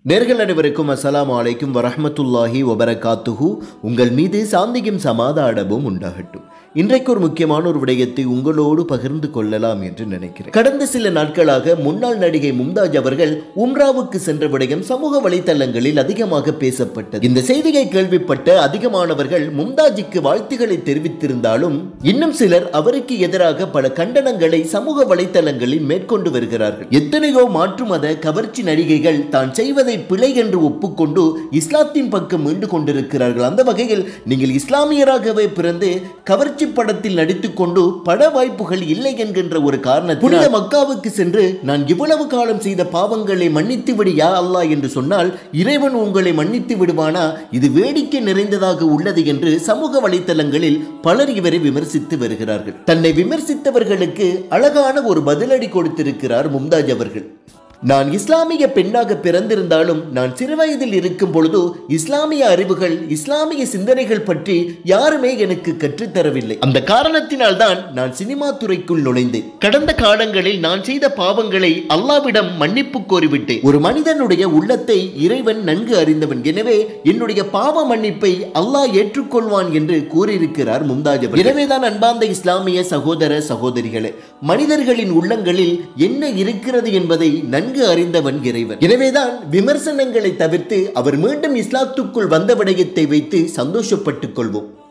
நேர்கள் அனைவருக்கும் அஸ்ஸலாமு அலைக்கும் வரஹ்மத்துல்லாஹி வபரகாத்துஹு உங்கள் மீது சாந்தியும் சமாதானமும் உண்டாகட்டும் இன்றைக்கு ஒரு முக்கியமான ஒரு விடயத்தை உங்களோடு பகிர்ந்து கொள்ளலாம் என்று நினைக்கிறேன் கடந்த சில நாட்களாக முன்னாள் நடிகை மும்தாஜ் அவர்கள் உம்ராவுக்கு சென்ற விடயம் சமூக வலைத்தளங்களில் அதிகமாக பேசப்பட்டது இந்த செய்தியை கேள்விப்பட்ட அதிகமானவர்கள் மும்தாஜுக்கு வாழ்த்துக்களை தெரிவித்திருந்தாலும் இன்னும் சிலர் அவருக்கு எதிராக பல கண்டனங்களை சமூக வலைத்தளங்களில் மேற்கொண்டு வருகிறார்கள் எத்தனையோ மாற்று மத கவர்ச்சி நடிகைகள் தான் செய்வதை பிழை என்று ஒப்புக்கொண்டு இஸ்லாத்தின் பக்கம் மீண்டு கொண்டிருக்கிறார்கள் அந்த வகையில் நீங்கள் இஸ்லாமியராகவே பிறந்து கவர்ச்சி படத்தில் நடித்துக்கொண்டு பட வாய்ப்புகள் இல்லை என்கின்ற ஒரு காரணத்தில் புனித மக்காவுக்கு சென்று நான் இவ்வளவு காலம் செய்த பாவங்களை மன்னித்து விடு யா அல்லாஹ் என்று சொன்னால் இறைவன் உங்களை மன்னித்து விடுவானா இது வேடிக்கை நிறைந்ததாக உள்ளது என்று சமூக வலைத்தளங்களில் பலர் இவரை விமர்சித்து வருகிறார்கள் தன்னை விமர்சித்தவர்களுக்கு அழகான ஒரு பதிலடி கொடுத்திருக்கிறார் மும்தாஜ் அவர்கள் நான் இஸ்லாமிய பெண்ணாக பிறந்திருந்தாலும் நான் சிறுவயதில் இருக்கும் பொழுது இஸ்லாமிய அறிவுகள் இஸ்லாமிய சிந்தனைகள் பற்றி யாருமே எனக்கு கற்றுத்தரவில்லை அந்த காரணத்தினால் தான் நான் சினிமா துறைக்குள் நுழைந்தேன் கடந்த காலங்களில் நான் செய்த பாவங்களை அல்லாவிடம் மன்னிப்பு கோரிவிட்டேன் ஒரு மனிதனுடைய உள்ளத்தை இறைவன் நன்கு அறிந்தவன் எனவே என்னுடைய பாவ மன்னிப்பை அல்லாஹ் ஏற்றுக்கொள்வான் என்று கூறியிருக்கிறார் மும்தாஜ் அவர்கள். எனவேதான் அன்பார்ந்த இஸ்லாமிய சகோதர சகோதரிகளே மனிதர்களின் உள்ளங்களில் என்ன இருக்கிறது என்பதை நன்கு அறிந்தவன் இறைவன் எனவேதான் விமர்சனங்களை தவிர்த்து அவர் மீண்டும் இஸ்லாத்துக்குள் வந்த விடயத்தை வைத்து சந்தோஷப்பட்டுக் கொள்வோம்